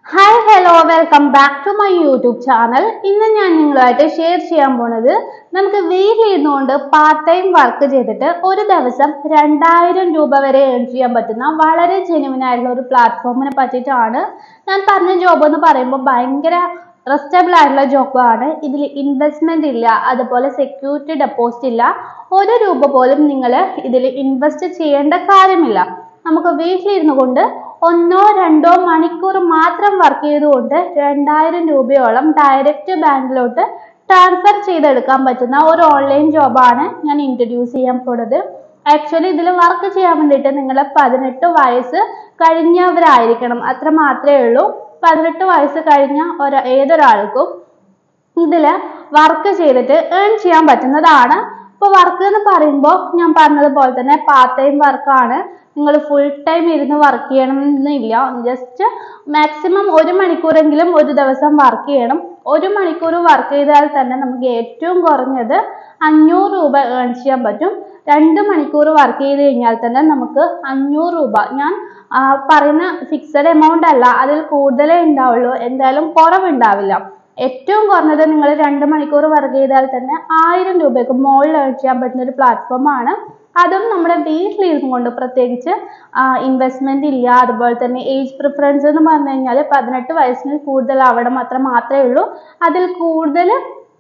hi hello welcome back to my YouTube channel ഇന്ന് ഞാൻ നിങ്ങളുമായിട്ട് ഷെയർ ചെയ്യാൻ പോണത് നമുക്ക് വീട്ടിലിരുന്നുകൊണ്ട് പാർട്ട് ടൈം വർക്ക് ചെയ്തിട്ട് ഒരു ദിവസം രണ്ടായിരം രൂപ വരെ ഏൺ ചെയ്യാൻ പറ്റുന്ന വളരെ ജെനുവിൻ ആയിട്ടുള്ള ഒരു പ്ലാറ്റ്ഫോമിനെ പറ്റിയിട്ടാണ് ഞാൻ പറഞ്ഞ ജോബ് എന്ന് പറയുമ്പോൾ ഭയങ്കര ട്രസ്റ്റബിൾ ആയിട്ടുള്ള ജോബാണ് ഇതിൽ ഇൻവെസ്റ്റ്മെന്റ് ഇല്ല അതുപോലെ സെക്യൂരിറ്റി ഡെപ്പോസിറ്റ് ഇല്ല ഒരു രൂപ പോലും നിങ്ങൾ ഇതിൽ ഇൻവെസ്റ്റ് ചെയ്യേണ്ട കാര്യമില്ല നമുക്ക് വീട്ടിലിരുന്നു കൊണ്ട് ഒന്നോ രണ്ടോ മണിക്കൂർ മാത്രം വർക്ക് ചെയ്തുകൊണ്ട് രണ്ടായിരം രൂപയോളം ഡയറക്റ്റ് ബാങ്കിലോട്ട് ട്രാൻസ്ഫർ ചെയ്തെടുക്കാൻ പറ്റുന്ന ഒരു ഓൺലൈൻ ജോബാണ് ഞാൻ ഇൻട്രൊഡ്യൂസ് ചെയ്യാൻ പോണത് ആക്ച്വലി ഇതിൽ വർക്ക് ചെയ്യാൻ വേണ്ടിയിട്ട് നിങ്ങൾ പതിനെട്ട് വയസ്സ് കഴിഞ്ഞവരായിരിക്കണം അത്ര മാത്രമേ ഉള്ളൂ പതിനെട്ട് വയസ്സ് കഴിഞ്ഞ ഒരു ഏതൊരാൾക്കും ഇതിൽ വർക്ക് ചെയ്തിട്ട് ഏൺ ചെയ്യാൻ പറ്റുന്നതാണ് ഇപ്പോൾ വർക്ക് എന്ന് പറയുമ്പോൾ ഞാൻ പറഞ്ഞതുപോലെ തന്നെ പാർട്ട് ടൈം വർക്കാണ് നിങ്ങൾ ഫുൾ ടൈം ഇരുന്ന് വർക്ക് ചെയ്യണം എന്നില്ല ജസ്റ്റ് മാക്സിമം ഒരു മണിക്കൂറെങ്കിലും ഒരു ദിവസം വർക്ക് ചെയ്യണം ഒരു മണിക്കൂർ വർക്ക് ചെയ്താൽ തന്നെ നമുക്ക് ഏറ്റവും കുറഞ്ഞത് അഞ്ഞൂറ് രൂപ ഏൺ ചെയ്യാൻ പറ്റും രണ്ട് മണിക്കൂർ വർക്ക് ചെയ്ത് കഴിഞ്ഞാൽ തന്നെ നമുക്ക് അഞ്ഞൂറ് രൂപ ഞാൻ ആ, പറയുന്ന ഫിക്സഡ് എമൗണ്ട് അല്ല അതിൽ കൂടുതലേ ഉണ്ടാവുള്ളൂ എന്തായാലും കുറവുണ്ടാവില്ല ഏറ്റവും കുറഞ്ഞത് നിങ്ങൾ രണ്ട് മണിക്കൂർ വർക്ക് ചെയ്താൽ തന്നെ ആയിരം രൂപയ്ക്ക് മുകളിൽ ഏൺ ചെയ്യാൻ പറ്റുന്ന ഒരു പ്ലാറ്റ്ഫോമാണ് അതും നമ്മുടെ വീട്ടിലിരുന്നു കൊണ്ട് പ്രത്യേകിച്ച് ഇൻവെസ്റ്റ്മെന്റ് ഇല്ല അതുപോലെ തന്നെ ഏജ് പ്രിഫറൻസ് എന്ന് പറഞ്ഞു കഴിഞ്ഞാൽ പതിനെട്ട് വയസ്സിന് കൂടുതൽ അവിടെ മാത്രം മാത്രമേ ഉള്ളൂ അതിൽ കൂടുതൽ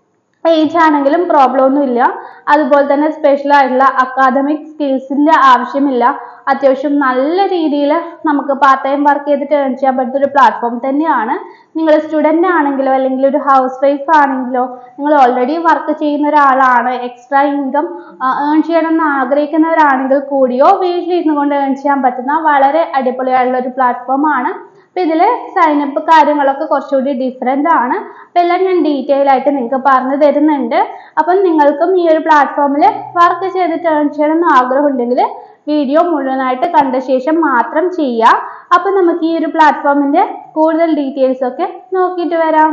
ഏജ് ആണെങ്കിലും പ്രോബ്ലം ഒന്നും ഇല്ല അതുപോലെ തന്നെ സ്പെഷ്യൽ ആയിട്ടുള്ള അക്കാദമിക് സ്കിൽസിന്റെ ആവശ്യമില്ല അത്യാവശ്യം നല്ല രീതിയിൽ നമുക്ക് പാർട്ട് ടൈം വർക്ക് ചെയ്തിട്ട് ഏൺ ചെയ്യാൻ പറ്റുന്ന ഒരു പ്ലാറ്റ്ഫോം തന്നെയാണ് നിങ്ങൾ സ്റ്റുഡൻ്റ് ആണെങ്കിലോ അല്ലെങ്കിൽ ഒരു ഹൗസ് വൈഫ് ആണെങ്കിലോ നിങ്ങൾ ഓൾറെഡി വർക്ക് ചെയ്യുന്ന ഒരാളാണ് എക്സ്ട്രാ ഇൻകം ഏൺ ചെയ്യണം എന്ന് ആഗ്രഹിക്കുന്നവരാണെങ്കിൽ കൂടിയോ വീട്ടിലിരുന്നു കൊണ്ട് ഏൺ ചെയ്യാൻ പറ്റുന്ന വളരെ അടിപൊളിയായിട്ടുള്ള ഒരു പ്ലാറ്റ്ഫോമാണ് അപ്പോൾ ഇതിൽ സൈനപ്പ് കാര്യങ്ങളൊക്കെ കുറച്ചുകൂടി ഡിഫറെൻ്റ് ആണ് അപ്പോൾ എല്ലാം ഞാൻ ഡീറ്റെയിൽ ആയിട്ട് നിങ്ങൾക്ക് പറഞ്ഞു തരുന്നുണ്ട് അപ്പം നിങ്ങൾക്കും ഈ ഒരു പ്ലാറ്റ്ഫോമിൽ വർക്ക് ചെയ്തിട്ട് ഏൺ ചെയ്യണം എന്ന് ആഗ്രഹമുണ്ടെങ്കിൽ വീഡിയോ മുഴുവനായിട്ട് കണ്ട ശേഷം മാത്രം ചെയ്യുക അപ്പം നമുക്ക് ഈ ഒരു പ്ലാറ്റ്ഫോമിൻ്റെ കൂടുതൽ ഡീറ്റെയിൽസ് ഒക്കെ നോക്കിയിട്ട് വരാം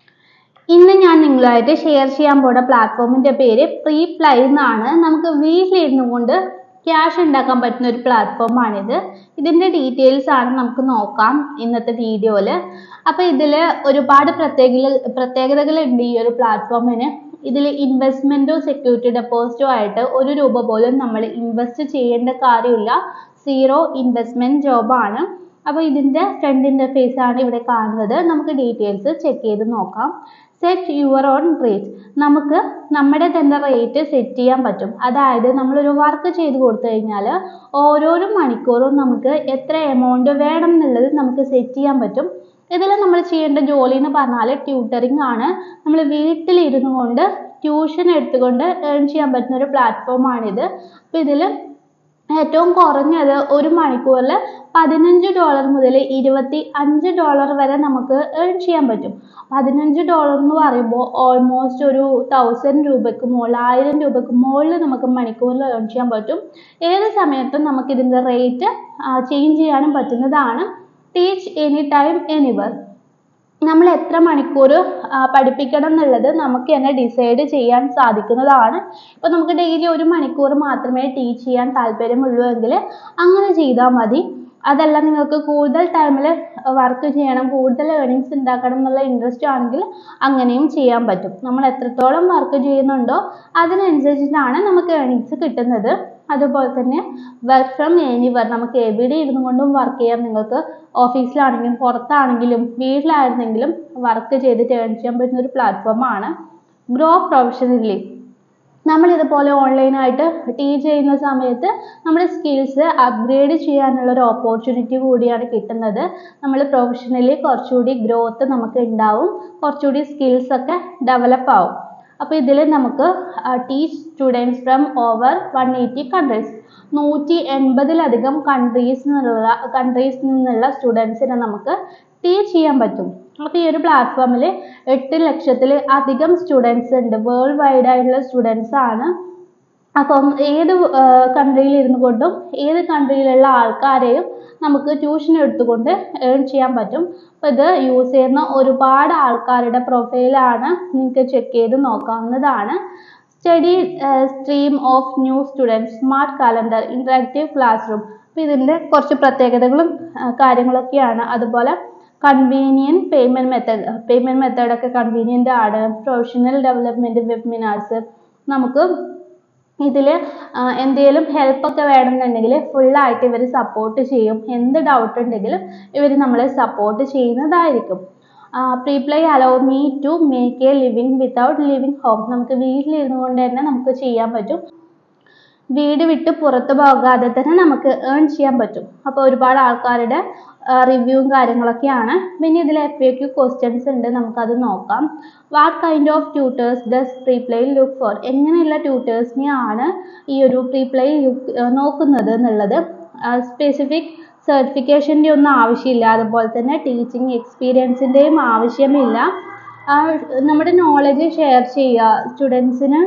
ഇന്ന് ഞാൻ നിങ്ങളുമായിട്ട് ഷെയർ ചെയ്യാൻ പോണ പ്ലാറ്റ്ഫോമിന്റെ പേര് പ്രീ പ്ലൈ എന്നാണ് നമുക്ക് വീട്ടിലിരുന്നു കൊണ്ട് ക്യാഷ് ഉണ്ടാക്കാൻ പറ്റുന്ന ഒരു പ്ലാറ്റ്ഫോമാണിത് ഇതിന്റെ ഡീറ്റെയിൽസ് ആണ് നമുക്ക് നോക്കാം ഇന്നത്തെ വീഡിയോയിൽ അപ്പോൾ ഇതിൽ ഒരുപാട് പ്രത്യേക പ്രത്യേകതകളുണ്ട് ഈ ഒരു പ്ലാറ്റ്ഫോമിന് ഇതിൽ ഇൻവെസ്റ്റ്മെൻറ്റോ സെക്യൂരിറ്റി ഡെപ്പോസിറ്റോ ആയിട്ട് ഒരു രൂപ പോലും നമ്മൾ ഇൻവെസ്റ്റ് ചെയ്യേണ്ട കാര്യമില്ല സീറോ ഇൻവെസ്റ്റ്മെൻറ്റ് ജോബാണ് അപ്പോൾ ഇതിൻ്റെ ഫ്രണ്ട് ഇൻ്റർഫേസ് ആണ് ഇവിടെ കാണുന്നത് നമുക്ക് ഡീറ്റെയിൽസ് ചെക്ക് ചെയ്ത് നോക്കാം സെറ്റ് യുവർ ഓൺ റേറ്റ് നമുക്ക് നമ്മുടെ തന്നെ റേറ്റ് സെറ്റ് ചെയ്യാൻ പറ്റും അതായത് നമ്മളൊരു വർക്ക് ചെയ്ത് കൊടുത്തു കഴിഞ്ഞാൽ ഓരോരോ മണിക്കൂറും നമുക്ക് എത്ര എമൗണ്ട് വേണം എന്നുള്ളത് നമുക്ക് സെറ്റ് ചെയ്യാൻ പറ്റും ഇതിൽ നമ്മൾ ചെയ്യേണ്ട ജോലി എന്ന് പറഞ്ഞാൽ ട്യൂട്ടറിംഗ് ആണ് നമ്മൾ വീട്ടിലിരുന്നു കൊണ്ട് ട്യൂഷൻ എടുത്തുകൊണ്ട് ഏൺ ചെയ്യാൻ പറ്റുന്ന ഒരു പ്ലാറ്റ്ഫോമാണിത് അപ്പോൾ ഇതിൽ ഏറ്റവും കുറഞ്ഞത് ഒരു മണിക്കൂറിൽ പതിനഞ്ച് ഡോളർ മുതൽ ഇരുപത്തി അഞ്ച് ഡോളർ വരെ നമുക്ക് ഏൺ ചെയ്യാൻ പറ്റും പതിനഞ്ച് ഡോളർ എന്ന് പറയുമ്പോൾ ഓൾമോസ്റ്റ് ഒരു തൗസൻഡ് രൂപയ്ക്ക് മുകളിൽ ആയിരം രൂപയ്ക്ക് മുകളിൽ നമുക്ക് മണിക്കൂറിൽ ഏൺ ചെയ്യാൻ പറ്റും ഏത് സമയത്തും നമുക്ക് ഇതിൻ്റെ റേറ്റ് ചേഞ്ച് ചെയ്യാനും പറ്റുന്നതാണ് ടീച്ച് എനി ടൈം എനിവർ നമ്മൾ എത്ര മണിക്കൂർ പഠിപ്പിക്കണം എന്നുള്ളത് നമുക്ക് തന്നെ ഡിസൈഡ് ചെയ്യാൻ സാധിക്കുന്നതാണ് ഇപ്പോൾ നമുക്ക് ഡെയിലി ഒരു മണിക്കൂർ മാത്രമേ ടീച്ച് ചെയ്യാൻ താല്പര്യമുള്ളൂ എങ്കിൽ അങ്ങനെ ചെയ്താൽ മതി അതല്ല നിങ്ങൾക്ക് കൂടുതൽ ടൈമിൽ വർക്ക് ചെയ്യണം കൂടുതൽ ഏർണിങ്സ് ഉണ്ടാക്കണം എന്നുള്ള ഇൻട്രസ്റ്റ് ആണെങ്കിൽ അങ്ങനെയും ചെയ്യാൻ പറ്റും നമ്മൾ എത്രത്തോളം വർക്ക് ചെയ്യുന്നുണ്ടോ അതിനനുസരിച്ചിട്ടാണ് നമുക്ക് ഏർണിങ്സ് കിട്ടുന്നത് അതുപോലെ തന്നെ വർക്ക് ഫ്രം എനിവർ നമുക്ക് എവിടെ ഇരുന്നു കൊണ്ടും വർക്ക് ചെയ്യാം നിങ്ങൾക്ക് ഓഫീസിലാണെങ്കിലും പുറത്താണെങ്കിലും വീട്ടിലായിരുന്നെങ്കിലും വർക്ക് ചെയ്തിട്ട് ഏൺ ചെയ്യാൻ പറ്റുന്ന ഒരു പ്ലാറ്റ്ഫോമാണ് ഗ്രോ പ്രൊഫഷണലി നമ്മൾ ഇതുപോലെ ഓൺലൈനായിട്ട് ടീച്ച് ചെയ്യുന്ന സമയത്ത് നമ്മുടെ സ്കിൽസ് അപ്ഗ്രേഡ് ചെയ്യാനുള്ള ഒരു ഓപ്പർച്യൂണിറ്റി കൂടിയാണ് കിട്ടുന്നത് നമ്മൾ പ്രൊഫഷണലി കുറച്ചുകൂടി ഗ്രോത്ത് നമുക്ക് ഉണ്ടാവും കുറച്ചുകൂടി സ്കിൽസ് ഒക്കെ ഡെവലപ്പ് ആവും അപ്പോൾ ഇതിൽ നമുക്ക് teach students from over one eighty countries നൂറ്റി എൺപതിലധികം കൺട്രീസ് നിന്നുള്ള കൺട്രീസിൽ നിന്നുള്ള സ്റ്റുഡൻസിനെ നമുക്ക് ടീച്ച് ചെയ്യാൻ പറ്റും അപ്പോൾ ഈ ഒരു പ്ലാറ്റ്ഫോമിൽ എട്ട് ലക്ഷത്തിൽ അധികം സ്റ്റുഡൻസ് ഉണ്ട് വേൾഡ് വൈഡ് ആയിട്ടുള്ള സ്റ്റുഡൻസ് ആണ് അപ്പം ഏത് കൺട്രിയിൽ ഇരുന്നു കൊണ്ടും ഏത് കൺട്രിയിലുള്ള ആൾക്കാരെയും നമുക്ക് ട്യൂഷൻ എടുത്തുകൊണ്ട് ഏൺ ചെയ്യാൻ പറ്റും അപ്പോൾ ഇത് യൂസ് ചെയ്യുന്ന ഒരുപാട് ആൾക്കാരുടെ പ്രൊഫൈലാണ് നിങ്ങൾക്ക് ചെക്ക് ചെയ്ത് നോക്കാവുന്നതാണ് study stream of new students smart calendar interactive classroom അപ്പോൾ ഇതിൻ്റെ കുറച്ച് പ്രത്യേകതകളും ആ, കാര്യങ്ങളൊക്കെയാണ് അതുപോലെ കൺവീനിയൻറ്റ് പേയ്മെൻറ്റ് മെത്തേഡ് പേയ്മെൻറ്റ് മെത്തേഡൊക്കെ കൺവീനിയൻ്റ് ആണ് പ്രൊഫഷണൽ ഡെവലപ്മെൻറ്റ് വെബിനാർസ് നമുക്ക് ഇതിൽ എന്തെങ്കിലും ഹെൽപ്പൊക്കെ വേണമെന്നുണ്ടെങ്കിൽ ഫുള്ളായിട്ട് ഇവർ സപ്പോർട്ട് ചെയ്യും എന്ത് ഡൗട്ട് ഉണ്ടെങ്കിലും ഇവർ നമ്മളെ സപ്പോർട്ട് ചെയ്യുന്നതായിരിക്കും Preply allow me to make a living without living home നമുക്ക് വീട്ടിലിരുന്നു കൊണ്ട് തന്നെ നമുക്ക് ചെയ്യാൻ പറ്റും വീട് വിട്ട് പുറത്ത് പോകാതെ തന്നെ നമുക്ക് ഏൺ ചെയ്യാൻ പറ്റും അപ്പോൾ ഒരുപാട് ആൾക്കാരുടെ റിവ്യൂവും കാര്യങ്ങളൊക്കെയാണ് പിന്നെ ഇതിൽ എഫ് എ ക്യു ക്വസ്റ്റ്യൻസ് ഉണ്ട് നമുക്കത് നോക്കാം what kind of tutors does Preply look for എങ്ങനെയുള്ള ട്യൂട്ടേഴ്സിനെയാണ് ഈ ഒരു പ്രീപ്ലൈ നോക്കുന്നത് എന്നുള്ളത് സ്പെസിഫിക് സർട്ടിഫിക്കേഷൻ്റെ ഒന്നും ആവശ്യമില്ല അതുപോലെ തന്നെ ടീച്ചിങ് എക്സ്പീരിയൻസിൻ്റെയും ആവശ്യമില്ല നമ്മുടെ നോളജ് ഷെയർ ചെയ്യുക സ്റ്റുഡൻസിന്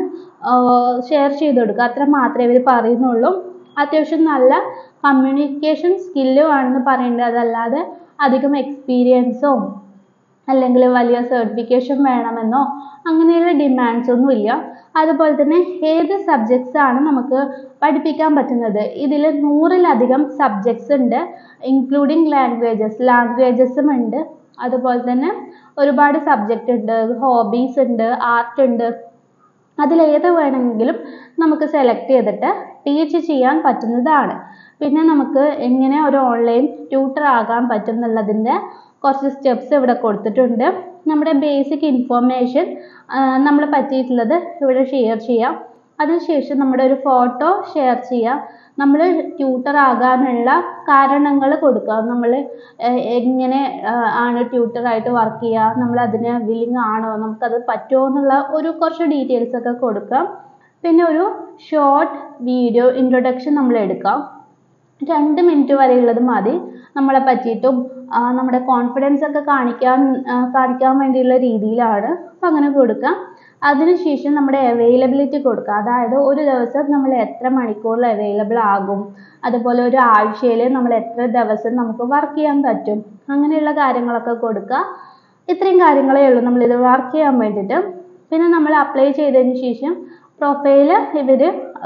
ഷെയർ ചെയ്ത് കൊടുക്കുക അത്ര മാത്രമേ ഇവർ പറയുന്നുള്ളൂ അത്യാവശ്യം നല്ല കമ്മ്യൂണിക്കേഷൻ സ്കില്ല് വേണമെന്ന് പറയുന്നത് അതല്ലാതെ അധികം എക്സ്പീരിയൻസോ അല്ലെങ്കിൽ വലിയ സർട്ടിഫിക്കേഷൻ വേണമെന്നോ അങ്ങനെയുള്ള ഡിമാൻഡ്സ് ഒന്നുമില്ല അതുപോലെ തന്നെ ഏത് സബ്ജക്ട്സ് ആണ് നമുക്ക് പഠിപ്പിക്കാൻ പറ്റുന്നത് ഇതിൽ നൂറിലധികം സബ്ജക്ട്സ് ഉണ്ട് ഇൻക്ലൂഡിങ് ലാംഗ്വേജസ് ലാംഗ്വേജസും ഉണ്ട് അതുപോലെ തന്നെ ഒരുപാട് സബ്ജക്റ്റ് ഉണ്ട് ഹോബീസ് ഉണ്ട് ആർട്ട് ഉണ്ട് അതിലേത് വേണമെങ്കിലും നമുക്ക് സെലക്ട് ചെയ്തിട്ട് ടീച്ച് ചെയ്യാൻ പറ്റുന്നതാണ് പിന്നെ നമുക്ക് എങ്ങനെ ഒരു ഓൺലൈൻ ട്യൂട്ടർ ആകാൻ പറ്റും എന്നുള്ളതിൻ്റെ കുറച്ച് സ്റ്റെപ്സ് ഇവിടെ കൊടുത്തിട്ടുണ്ട് നമ്മുടെ ബേസിക് ഇൻഫോർമേഷൻ നമ്മൾ പറ്റിയിട്ടുള്ളത് ഇവിടെ ഷെയർ ചെയ്യാം അതിനുശേഷം നമ്മുടെ ഒരു ഫോട്ടോ ഷെയർ ചെയ്യാം നമ്മൾ ട്യൂട്ടർ ആകാനുള്ള കാരണങ്ങൾ കൊടുക്കുക നമ്മൾ എങ്ങനെ ആണ് ട്യൂട്ടറായിട്ട് വർക്ക് ചെയ്യുക നമ്മൾ അതിന് വില്ലിങ് ആണോ നമുക്കത് പറ്റുമോ എന്നുള്ള ഒരു കുറച്ച് ഡീറ്റെയിൽസ് ഒക്കെ കൊടുക്കാം പിന്നെ ഒരു ഷോർട്ട് വീഡിയോ ഇൻട്രൊഡക്ഷൻ നമ്മൾ എടുക്കാം രണ്ട് മിനിറ്റ് വരെയുള്ളത് മതി നമ്മളെ പറ്റിയിട്ടും നമ്മുടെ കോൺഫിഡൻസ് ഒക്കെ കാണിക്കാൻ കാണിക്കാൻ വേണ്ടിയുള്ള രീതിയിലാണ് അപ്പം അങ്ങനെ കൊടുക്കാം അതിനുശേഷം നമ്മുടെ അവൈലബിലിറ്റി കൊടുക്കുക അതായത് ഒരു ദിവസം നമ്മൾ എത്ര മണിക്കൂറിൽ അവൈലബിൾ ആകും അതുപോലെ ഒരു ആഴ്ചയിൽ നമ്മൾ എത്ര ദിവസം നമുക്ക് വർക്ക് ചെയ്യാൻ പറ്റും അങ്ങനെയുള്ള കാര്യങ്ങളൊക്കെ കൊടുക്കുക ഇത്രയും കാര്യങ്ങളേ ഉള്ളൂ നമ്മളിത് വർക്ക് ചെയ്യാൻ വേണ്ടിയിട്ട് പിന്നെ നമ്മൾ അപ്ലൈ ചെയ്തതിന് ശേഷം പ്രൊഫൈൽ ഇവർ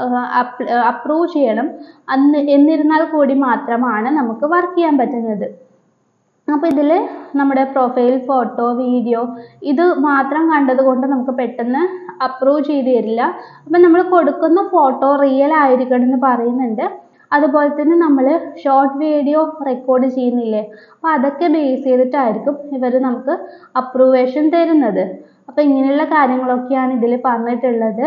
അപ്രൂവ് ചെയ്യണം അന്ന് എന്നിരുന്നാൽ കൂടി മാത്രമാണ് നമുക്ക് വർക്ക് ചെയ്യാൻ പറ്റുന്നത് അപ്പോൾ ഇതിൽ നമ്മുടെ പ്രൊഫൈൽ ഫോട്ടോ വീഡിയോ ഇത് മാത്രം കണ്ടത് കൊണ്ട് നമുക്ക് പെട്ടെന്ന് അപ്രൂവ് ചെയ്ത് തരില്ല അപ്പം നമ്മൾ കൊടുക്കുന്ന ഫോട്ടോ റിയൽ ആയിരിക്കണം എന്ന് പറയുന്നുണ്ട് അതുപോലെ തന്നെ നമ്മൾ ഷോർട്ട് വീഡിയോ റെക്കോർഡ് ചെയ്യുന്നില്ലേ അപ്പോൾ അതൊക്കെ ബേസ് ചെയ്തിട്ടായിരിക്കും ഇവർ നമുക്ക് അപ്രൂവേഷൻ തരുന്നത് അപ്പോൾ ഇങ്ങനെയുള്ള കാര്യങ്ങളൊക്കെയാണ് ഇതിൽ പറഞ്ഞിട്ടുള്ളത്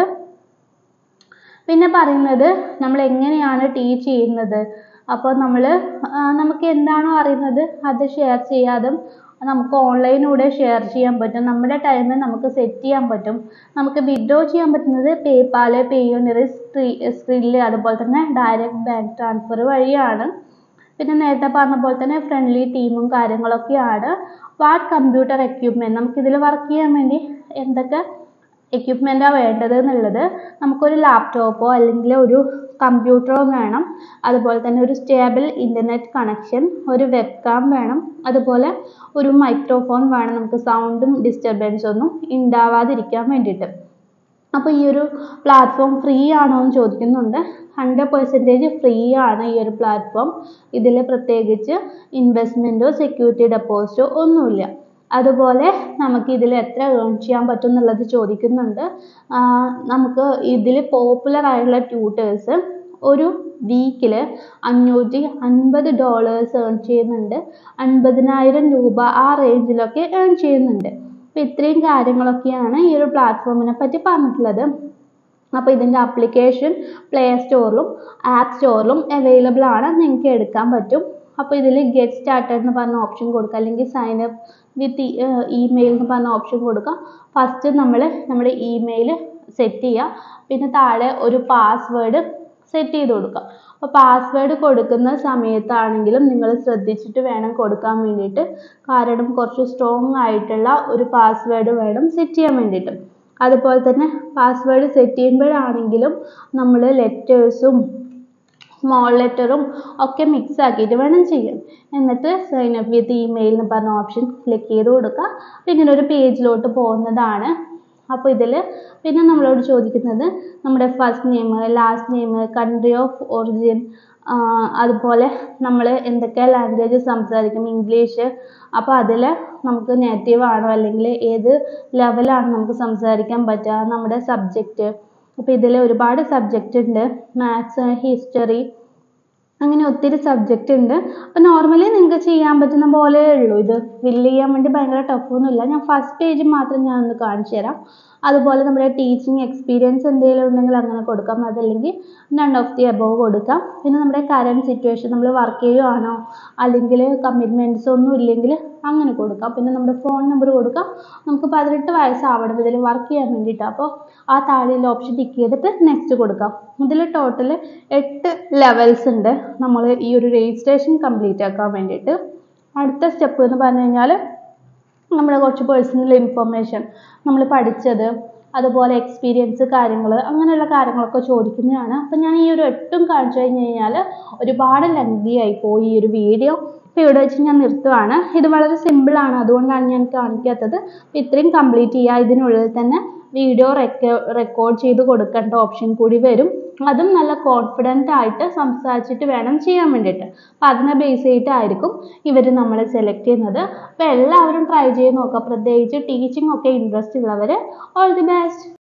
പിന്നെ പറയുന്നത് നമ്മൾ എങ്ങനെയാണ് ടീച്ച് ചെയ്യുന്നത് അപ്പോൾ നമ്മൾ നമുക്ക് എന്താണോ അറിയുന്നത് അത് ഷെയർ ചെയ്യാതും നമുക്ക് ഓൺലൈനിലൂടെ ഷെയർ ചെയ്യാൻ പറ്റും നമ്മുടെ ടൈം നമുക്ക് സെറ്റ് ചെയ്യാൻ പറ്റും നമുക്ക് വിഡ്രോ ചെയ്യാൻ പറ്റുന്നത് പേപാൽ പേയുനിയർ സ്ക്രില്ല് അതുപോലെ തന്നെ ഡയറക്റ്റ് ബാങ്ക് ട്രാൻസ്ഫർ വഴിയാണ് പിന്നെ നേരത്തെ പറഞ്ഞ പോലെ തന്നെ ഫ്രണ്ട്ലി ടീമും കാര്യങ്ങളൊക്കെയാണ് വാട്ട് കമ്പ്യൂട്ടർ എക്യുപ്മെൻറ്റ് നമുക്കിതിൽ വർക്ക് ചെയ്യാൻ വേണ്ടി എന്തൊക്കെ എക്യുപ്മെൻറ്റാണ് വേണ്ടത് എന്നുള്ളത് നമുക്കൊരു ലാപ്ടോപ്പോ അല്ലെങ്കിൽ ഒരു കമ്പ്യൂട്ടറോ വേണം അതുപോലെ തന്നെ ഒരു സ്റ്റേബിൾ ഇൻ്റർനെറ്റ് കണക്ഷൻ ഒരു വെബ് കാം വേണം അതുപോലെ ഒരു മൈക്രോഫോൺ വേണം നമുക്ക് സൗണ്ടും ഡിസ്റ്റർബൻസ് ഒന്നും ഉണ്ടാവാതിരിക്കാൻ വേണ്ടിയിട്ട് അപ്പോൾ ഈ ഒരു പ്ലാറ്റ്ഫോം ഫ്രീ ആണോ എന്ന് ചോദിക്കുന്നുണ്ട് ഹൺഡ്രഡ് പെർസെൻറ്റേജ് ഫ്രീ ആണ് ഈ ഒരു പ്ലാറ്റ്ഫോം ഇതിൽ പ്രത്യേകിച്ച് ഇൻവെസ്റ്റ്മെൻറ്റോ സെക്യൂരിറ്റി ഡെപ്പോസിറ്റോ ഒന്നുമില്ല അതുപോലെ നമുക്ക് ഇതിൽ എത്ര ഏൺ ചെയ്യാൻ പറ്റും എന്നുള്ളത് ചോദിക്കുന്നുണ്ട് നമുക്ക് ഇതിൽ പോപ്പുലർ ആയിട്ടുള്ള ട്യൂട്ടേഴ്സ് ഒരു വീക്കിൽ അഞ്ഞൂറ്റി അൻപത് ഡോളേഴ്സ് ഏൺ ചെയ്യുന്നുണ്ട് അൻപതിനായിരം രൂപ ആ റേഞ്ചിലൊക്കെ ഏൺ ചെയ്യുന്നുണ്ട് അപ്പോൾ ഇത്രയും കാര്യങ്ങളൊക്കെയാണ് ഈ ഒരു പ്ലാറ്റ്ഫോമിനെ പറ്റി പറഞ്ഞിട്ടുള്ളത് അപ്പോൾ ഇതിൻ്റെ ആപ്ലിക്കേഷൻ പ്ലേ സ്റ്റോറിലും ആപ്പ് സ്റ്റോറിലും അവൈലബിൾ ആണ് നിങ്ങൾക്ക് എടുക്കാൻ പറ്റും അപ്പോൾ ഇതിൽ ഗെറ്റ് സ്റ്റാർട്ടഡ് എന്ന് പറഞ്ഞ ഓപ്ഷൻ കൊടുക്കുക അല്ലെങ്കിൽ സൈൻ അപ്പ് വിത്ത് ഇമെയിൽ എന്ന് പറഞ്ഞ ഓപ്ഷൻ കൊടുക്കുക ഫസ്റ്റ് നമ്മൾ നമ്മുടെ ഇമെയിൽ സെറ്റ് ചെയ്യുക പിന്നെ താഴെ ഒരു പാസ്വേഡ് സെറ്റ് ചെയ്ത് കൊടുക്കുക അപ്പോൾ പാസ്വേഡ് കൊടുക്കുന്ന സമയത്താണെങ്കിലും നിങ്ങൾ ശ്രദ്ധിച്ചിട്ട് വേണം കൊടുക്കാൻ വേണ്ടിയിട്ട് കാരണം കുറച്ച് സ്ട്രോങ് ആയിട്ടുള്ള ഒരു പാസ്വേഡ് വേണം സെറ്റ് ചെയ്യാൻ വേണ്ടിയിട്ട് അതുപോലെ തന്നെ പാസ്വേഡ് സെറ്റ് ചെയ്യുമ്പോഴാണെങ്കിലും നമ്മൾ ലെറ്റേഴ്സും സ്മോൾ ലെറ്ററും ഒക്കെ മിക്സ് ആക്കിയിട്ട് വേണം ചെയ്യാൻ എന്നിട്ട് സൈൻ അപ്പ് വിത്ത് ഇമെയിൽ എന്ന് പറഞ്ഞ ഓപ്ഷൻ ക്ലിക്ക് ചെയ്ത് കൊടുക്കുക അപ്പോൾ ഇങ്ങനെ ഒരു പേജിലോട്ട് പോകുന്നതാണ് അപ്പോൾ ഇതിൽ പിന്നെ നമ്മളോട് ചോദിക്കുന്നത് നമ്മുടെ first name last name country of origin അതുപോലെ നമ്മൾ എന്തൊക്കെ ലാംഗ്വേജ് സംസാരിക്കും ഇംഗ്ലീഷ് അപ്പോൾ അതിൽ നമുക്ക് നേറ്റീവ് ആണോ അല്ലെങ്കിൽ ഏത് ലെവലാണ് നമുക്ക് സംസാരിക്കാൻ പറ്റുക നമ്മുടെ സബ്ജക്റ്റ് അപ്പോൾ ഇതിൽ ഒരുപാട് സബ്ജക്റ്റ് ഉണ്ട് മാത്സ് ഹിസ്റ്ററി അങ്ങനെ ഒത്തിരി സബ്ജക്റ്റ് ഉണ്ട് അപ്പോൾ നോർമലി നിങ്ങൾക്ക് ചെയ്യാൻ പറ്റുന്ന പോലെ ഉള്ളൂ ഇത് ഫില്ല് ചെയ്യാൻ വേണ്ടി ഭയങ്കര ടഫൊന്നുമില്ല ഞാൻ ഫസ്റ്റ് പേജ് മാത്രം ഞാൻ ഒന്ന് കാണിച്ചു തരാം അതുപോലെ നമ്മുടെ ടീച്ചിങ് എക്സ്പീരിയൻസ് എന്തെങ്കിലും ഉണ്ടെങ്കിൽ അങ്ങനെ കൊടുക്കാം അതല്ലെങ്കിൽ നൺ ഓഫ് ദി അബോവ് കൊടുക്കാം പിന്നെ നമ്മുടെ കറണ്ട് സിറ്റുവേഷൻ നമ്മൾ വർക്ക് ചെയ്യുകയാണോ അല്ലെങ്കിൽ കമ്മിറ്റ്മെൻറ്റ്സ് ഒന്നും ഇല്ലെങ്കിൽ അങ്ങനെ കൊടുക്കാം പിന്നെ നമ്മുടെ ഫോൺ നമ്പർ കൊടുക്കാം നമുക്ക് പതിനെട്ട് വയസ്സാവണം ഇതിൽ വർക്ക് ചെയ്യാൻ വേണ്ടിയിട്ട് അപ്പോൾ ആ താഴെയുള്ള ഓപ്ഷൻ ടിക്ക് ചെയ്തിട്ട് നെക്സ്റ്റ് കൊടുക്കാം ഇതിൽ ടോട്ടൽ എട്ട് ലെവൽസ് ഉണ്ട് നമ്മൾ ഈ ഒരു രജിസ്ട്രേഷൻ കംപ്ലീറ്റ് ആക്കാൻ വേണ്ടിയിട്ട് അടുത്ത സ്റ്റെപ്പ് എന്ന് പറഞ്ഞു കഴിഞ്ഞാൽ നമ്മുടെ കുറച്ച് പേഴ്സണൽ ഇൻഫർമേഷൻ നമ്മൾ പഠിച്ചത് അതുപോലെ എക്സ്പീരിയൻസ് കാര്യങ്ങൾ അങ്ങനെയുള്ള കാര്യങ്ങളൊക്കെ ചോദിക്കുന്നതാണ് അപ്പം ഞാൻ ഈ ഒരു എട്ടും കാണിച്ചു കഴിഞ്ഞ് കഴിഞ്ഞാൽ ഒരുപാട് ലെങ്തി ആയി പോയി ഈ ഒരു വീഡിയോ അപ്പോൾ ഇവിടെ വെച്ച് ഞാൻ നിർത്തുവാണ് ഇത് വളരെ സിമ്പിളാണ് അതുകൊണ്ടാണ് ഞാൻ കാണിക്കാത്തത് അപ്പോൾ ഇത്രയും കംപ്ലീറ്റ് ചെയ്യുക ഇതിനുള്ളിൽ തന്നെ വീഡിയോ റെക്കോ റെക്കോർഡ് ചെയ്ത് കൊടുക്കേണ്ട ഓപ്ഷൻ കൂടി വരും അതും നല്ല കോൺഫിഡൻ്റ് ആയിട്ട് സംസാരിച്ചിട്ട് വേണം ചെയ്യാൻ വേണ്ടിയിട്ട് അപ്പോൾ അതിനെ ബേസ് ചെയ്തിട്ടായിരിക്കും ഇവർ നമ്മളെ സെലക്ട് ചെയ്യുന്നത് അപ്പോൾ എല്ലാവരും ട്രൈ ചെയ്ത് നോക്കുക പ്രത്യേകിച്ച് ടീച്ചിങ് ഒക്കെ ഇൻട്രസ്റ്റ് ഉള്ളവർ ഓൾ ദി ബെസ്റ്റ്